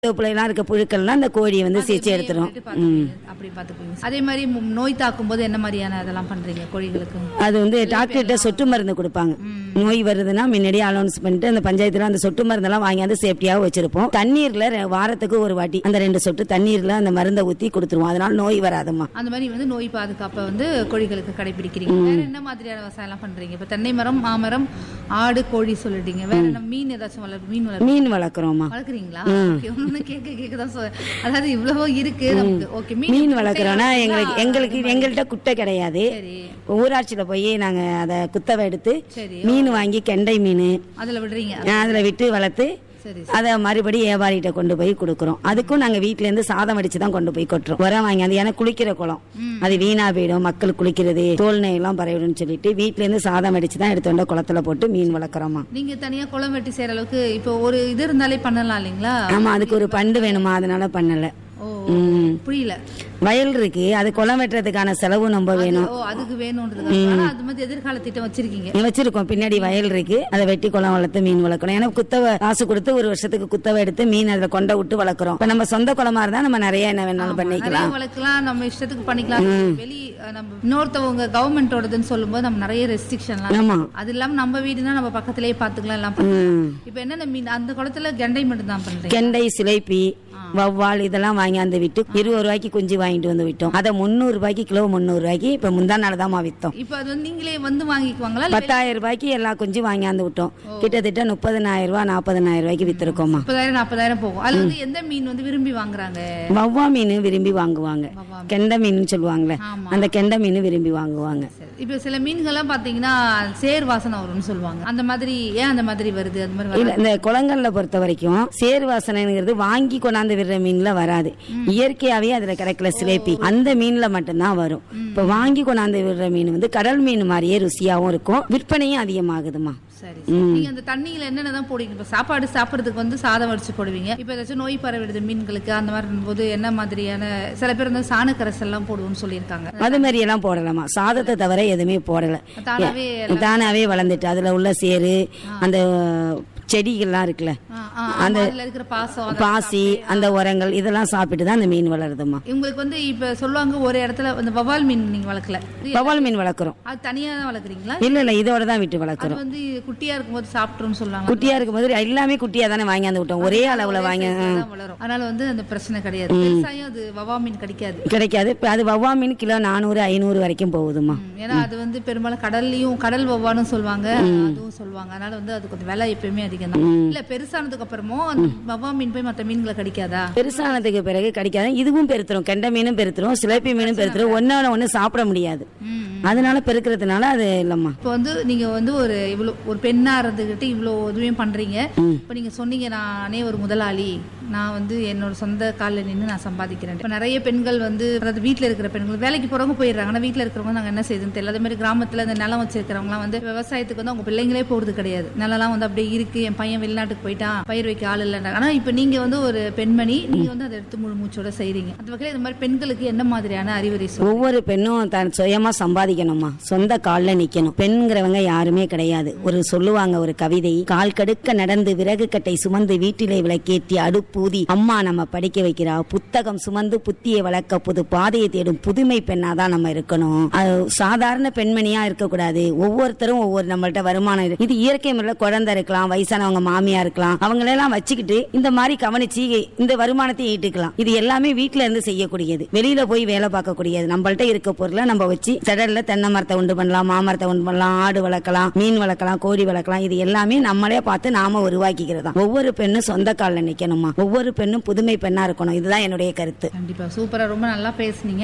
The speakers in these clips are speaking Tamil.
தோப்புலாம் இருக்க புழுக்கள்லாம் அந்த கோழியை வந்து சீச்சு அதை எடுத்துரும் விட்டுட்டு பார்த்துப்பீங்க. அப்படி பார்த்துப்பீங்க அதே மாதிரி மு- நோய் தாக்கும் போது என்ன மாதிரியான இதெல்லாம் பண்றீங்க கோழிகளுக்கு அது வந்து டாக்டர்கிட்ட சொட்டு மருந்து கொடுப்பாங்க நோய் வருதுன்னா முன்னாடியே அனௌன்ஸ் பண்ணிட்டு அந்த பஞ்சாயத்துல அந்த சொட்டு மருந்தெல்லாம் வாங்கியாந்து சேஃப்டியாக வச்சிருப்போம் தண்ணீர்ல ரெ- வாரத்துக்கு ஒரு வாட்டி அந்த ரெண்டு சொட்டு தண்ணீர்ல அந்த மருந்தை ஊத்தி கொடுத்துருவோம் அதனால நோய் வராதும்மா அந்த மாதிரி வந்து நோய் பாதுகாப்பை வந்து கோழிகளுக்கு கடைபிடிக்கிறீங்க வேற என்ன மாதிரியான விவசாயம் எல்லாம் பண்றீங்க இப்ப தென்னை மரம் மாமரம் ஆடு கோழி சொல்லிட்டீங்க வேற என்ன மீன் ஏதாச்சும் வளர்ப்பு மீன் வளர்ப்பு மீன் வளர்க்குறோம்மா வளர்க்குறீங்களா Okay, ஒண்ணு கேட்க கேட்க தான் சொ- அதாவது இவ்வளவோ இருக்கு நமக்கு ஓகே மீன் வளர்க்குறோன்னா எங்களுக்கு எங்களுக்கு எங்கள்கிட்ட குட்டை கிடையாது சரி ஊராட்சியில போய் நாங்க அதை குத்தவை எடுத்து சரி மீன் வாங்கி கெண்டை மீன் அதுல விடுறீங்க அதில் விட்டு வளர்த்து சரி அதை மறுபடி வியாபாரிகிட்ட கொண்டு போய் கொடுக்குறோம் அதுக்கும் நாங்கள் வீட்டிலேருந்து சாதம் வடிச்சு தான் கொண்டு போய் கொட்டுறோம் உரம் வாங்கி அது ஏன்னா குளிக்கிற குளம் அது வீணா போயிடும் மக்கள் குளிக்கிறது தோல் நோயெல்லாம் பரவிடும்னு சொல்லிட்டு வீட்டிலேருந்து சாதம் வடிச்சு தான் எடுத்து வந்து குளத்துல போட்டு மீன் வளர்க்குறோமா நீங்க தனியா குளம் வெட்டி செய்யற அளவுக்கு இப்போ ஒரு இது இருந்தாலே பண்ணலாம் இல்லைங்களா ஆமா அதுக்கு ஒரு பண்டு வேணுமா அதனால பண்ணல ஓ ம். புரியல வயல் இருக்கு அது குளம் வெட்டுறதுக்கான செலவு நம்ம வேணும் ஓ அதுக்கு வேணும்ன்றது ஆனா அது மாதிரி எதிர்கால திட்டம் வச்சிருக்கீங்க வச்சிருக்கோம் பின்னாடி வயல் இருக்கு அதை வெட்டி குளம் வளர்த்து மீன் வளர்க்கணும் ஏன்னா குத்தவை காசு கொடுத்து ஒரு வருஷத்துக்கு குத்தவை எடுத்து மீன் அதுல கொண்ட விட்டு வளர்க்குறோம் இப்ப நம்ம சொந்த குளமா இருந்தா நம்ம நிறைய என்ன வேணாலும் நிறைய பண்ணிக்கலாம் வளர்க்கலாம் நம்ம இஷ்டத்துக்கு பண்ணிக்கலாம் வெளி அஹ், நம்ம இன்னொருத்தவங்க கவர்மெண்டோடதுன்னு சொல்லும்போது நம்ம நிறைய ரெஸ்ட்ரிக்ஷன்லாம் ஆமா அது இல்லாம நம்ம வீடுனா நம்ம பக்கத்திலேயே பாத்துக்கலாம் எல்லாம் பண்ணலாம் ம். இப்போ என்னென்ன மீன் அந்த குளத்துல கெண்டை மட்டும் தான் பண்றீங்க கெண்டை சிலைப்பி வவ்வால் இதெல்லாம் வாங்கியாந்து விட்டு இருபது ரூபாய்க்கு குஞ்சு வாங்கிட்டு வந்து விட்டோம் அதை முந்நூறு ரூபாய்க்கு கிலோ முந்நூறு ரூபாய்க்கு இப்ப முந்தா நாள் தான் வித்தோம் இப்போ அது வந்து நீங்களே வந்து வாங்கிக்குவாங்களா இல்ல பத்தாயிரம் ரூபாய்க்கு எல்லா குஞ்சும் வாங்கியாந்து விட்டோம் கிட்டத்தட்ட முப்பதனாயிரம் ரூபாய் நாற்பதனாயிரம் ரூபாய்க்கு வித்திருக்கோமா முப்பதாயிரம் நாற்பதாயிரம் போகும் அதுல வந்து எந்த மீன் வந்து விரும்பி வாங்குறாங்க வவ்வா மீன் விரும்பி வாங்குவாங்க வவ்வா கெண்டை மீன் சொல்லுவாங்கல்ல ஆமா. அந்த கெண்டை மீன் விரும்பி வாங்குவாங்க சரி. இப்போ சில மீன்கள்லாம் பாத்தீங்கன்னா சேர் வாசனை வரும்னு சொல்லுவாங்க அந்த மாதிரி ஏன் அந்த மாதிரி வருது அந்த மாதிரி இல்ல வராது? இந்த குளங்கள்ல பொறுத்த வரைக்கும் சேர் வாசனைங்கிறது வாங்கி கொண்டாந்து விடுற மீன்ல வராது இயற்கையாவே அதுல கிடைக்கல சிலேப்பி அந்த மீன்ல மட்டும்தான் வரும் இப்ப வாங்கி கொண்டாந்து விடுற மீன் வந்து கடல் மீன் மாதிரியே ருசியாவும் இருக்கும் விற்பனையும் அதிகமாகுதுமா சரி சரி. நீங்க அந்த தண்ணியில என்னென்னதான் போடுவீங்க இப்ப சாப்பாடு சாப்பிடுறதுக்கு வந்து சாதம் வடிச்சு போடுவீங்க இப்ப ஏதாச்சும் நோய் பரவிடுது மீன்களுக்கு அந்த மாதிரி போது என்ன மாதிரியான சில பேர் வந்து சாணக்கரசல் எல்லாம் போடுவோம்னு சொல்லியிருக்காங்க அது மாதிரி எல்லாம் போடலாமா சாதத்தை தவிர எதுவுமே போடல தானாவே தானாவே வளர்ந்துட்டு அதுல உள்ள சேரு அந்த செடிகள்லாம் இருக்குல்ல ஆ, ஆ, ஆமா, அதுல இருக்கிற பாசம் அதெல்லாம் பாசி அந்த உரங்கள் இதெல்லாம் சாப்பிட்டு தான் அந்த மீன் வளருதுமா உங்களுக்கு வந்து இப்ப சொல்லுவாங்க ஒரு இடத்துல இந்த வவால் மீன் நீங்க வளர்க்கல வவால் மீன் வளர்க்குறோம் அது தனியா தான் வளர்க்குறீங்களா இல்ல இல்ல இதோட தான் விட்டு அது வளர்க்குறோம் வந்து குட்டியா இருக்கும்போது சாப்பிட்டுரும் சொல்லுவாங்க குட்டியா இருக்கும்போது எல்லாமே குட்டியா தானே வாங்கியாந்து விட்டோம் ஒரே அளவுல வாங்கி தான் வளரும் அதனால வந்து அந்த பிரச்சனை கிடையாது பெருசாயும் அது வவா மீன் கிடைக்காது கிடைக்காது இப்ப அது வவ்வா மீன் கிலோ நானூறு ஐநூறு வரைக்கும் போகுதுமா ம், ஏன்னா அது வந்து பெரும்பாலும் கடல்லையும் கடல் வவ்வான்னு சொல்லுவாங்க அதுவும் சொல்லுவாங்க அதனால வந்து அது கொஞ்சம் விலை எப்பயுமே அதிகம் தான் இல்ல பெருசானதுக்கு அப்புறமும் அந்த வவ்வா மீன் போய் மத்த மீன்களை கடிக்காதா பெருசானதுக்கு பிறகு கிடைக்காது இதுவும் பெருத்துரும் கெண்டை மீனும் பெருத்துரும் சிலேப்பி மீனும் பெருத்துரும் ஒன்னோட ஒண்ணு சாப்பிட முடியாது ம், அதனால பெருக்கிறதுனால அது இல்லம்மா இப்போ வந்து நீங்க வந்து ஒரு இவ்வளோ ஒரு பெண்ணா இருந்துகிட்டு இவ்வளோ இதுவும் பண்றீங்க இப்போ நீங்க சொன்னீங்க நானே ஒரு முதலாளி நான் வந்து என்னோட சொந்த காலில் நின்று நான் சம்பாதிக்கிறேன் இப்போ நிறைய பெண்கள் வந்து அதாவது வீட்டில் இருக்கிற பெண்கள் வேலைக்கு போறவங்க போயிடுறாங்க ஆனால் வீட்டில் இருக்கிறவங்க நாங்கள் என்ன செய்யுதுன்னு தெரியல அதே மாதிரி கிராமத்தில் இந்த நிலம் வச்சிருக்கிறவங்களாம் வந்து விவசாயத்துக்கு வந்து அவங்க பிள்ளைங்களே போகிறது கிடையாது நிலம்லாம் வந்து அப்படியே இருக்கு என் பையன் வெளிநாட்டுக்கு போயிட்டான் பயிர் வைக்க ஆள் இல்லைன்றாங்க ஆனால் இப்போ நீங்க வந்து ஒரு பெண்மணி நீங்க வந்து அதை எடுத்து முழு மூச்சோட செய்றீங்க அந்த வகையில் இந்த மாதிரி பெண்களுக்கு என்ன மாதிரியான அறிவுரை சொல்லுங்க ஒவ்வொரு பெண்ணும் தன் சுயமா சம்பாதிக்கணுமா சொந்த கால்ல நிக்கணும் பெண்கிறவங்க யாருமே கிடையாது ஒரு சொல்லுவாங்க ஒரு கவிதை கால் கடுக்க நடந்து விறகு கட்டை சுமந்து வீட்டிலே விளக்கேற்றி அடுப்பூதி அம்மா நம்ம படிக்க வைக்கிறா புத்தகம் சுமந்து புத்தியை வளர்க்க புது பாதையை தேடும் புதுமை பெண்ணா தான் நம்ம இருக்கணும் அது சாதாரண பெண்மணியா இருக்கக்கூடாது ஒவ்வொருத்தரும் ஒவ்வொரு நம்மள்ட்ட வருமானம் இருக்கு இது இயற்கை முறையில் குழந்தை இருக்கலாம் வயசானவங்க மாமியா இருக்கலாம் அவங்களெல்லாம் வச்சுக்கிட்டு இந்த மாதிரி கவனிச்சு இந்த வருமானத்தை ஈட்டுக்கலாம் இது எல்லாமே வீட்ல இருந்து செய்யக்கூடியது வெளியில போய் வேலை பார்க்கக்கூடியது நம்மள்ட்ட இருக்க பொருளை நம்ம வச்சு செடல்ல தென்னை மரத்தை உண்டு பண்ணலாம் மாமரத்தை உண்டு பண்ணலாம் ஆடு வளர்க்கலாம் மீன் வளர்க்கலாம் கோழி வளர்க்கலாம் இது எல்லாமே நம்மளே பார்த்து நாம உருவாக்கிக்கிறதா ஒவ்வொரு பெண்ணும் சொந்த காலில் நிக்கணுமா ஒவ்வொரு பெண்ணும் புதுமை பெண்ணா இருக்கணும் இதுதான் என்னுடைய கருத்து கண்டிப்பா சூப்பரா ரொம்ப நல்லா பேசுனீங்க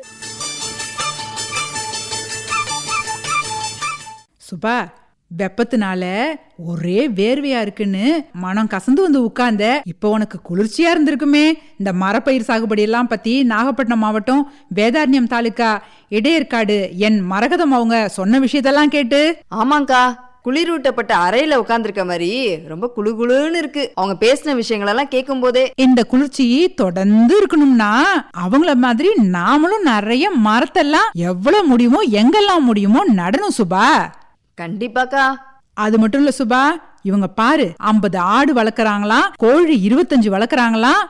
சுபா வெப்பத்தினால ஒரே வேர்வையா இருக்குன்னு மனம் கசந்து வந்து உட்கார்ந்த இப்போ உனக்கு குளிர்ச்சியா இருந்திருக்குமே இந்த மரப்பயிர் சாகுபடி எல்லாம் பத்தி நாகப்பட்டினம் மாவட்டம் வேதாரண்யம் தாலுக்கா இடையற்காடு என் மரகதம் அவங்க சொன்ன விஷயத்தெல்லாம் கேட்டு ஆமாங்கா குளிரூட்டப்பட்ட அறையில உட்கார்ந்திருக்க மாதிரி ரொம்ப குளு குளுன்னு இருக்கு அவங்க பேசின விஷயங்களெல்லாம் கேட்கும் போதே இந்த குளிர்ச்சி தொடர்ந்து இருக்கணும்னா அவங்கள மாதிரி நாமளும் நிறைய மரத்தெல்லாம் எவ்வளவு முடியுமோ எங்கெல்லாம் முடியுமோ நடணும் சுபா கண்டிப்பாக்கா அது மட்டும் இல்ல சுபா இவங்க பாரு ஐம்பது ஆடு வளர்க்குறாங்களாம் கோழி இருபத்தஞ்சு வளர்க்குறாங்களாம்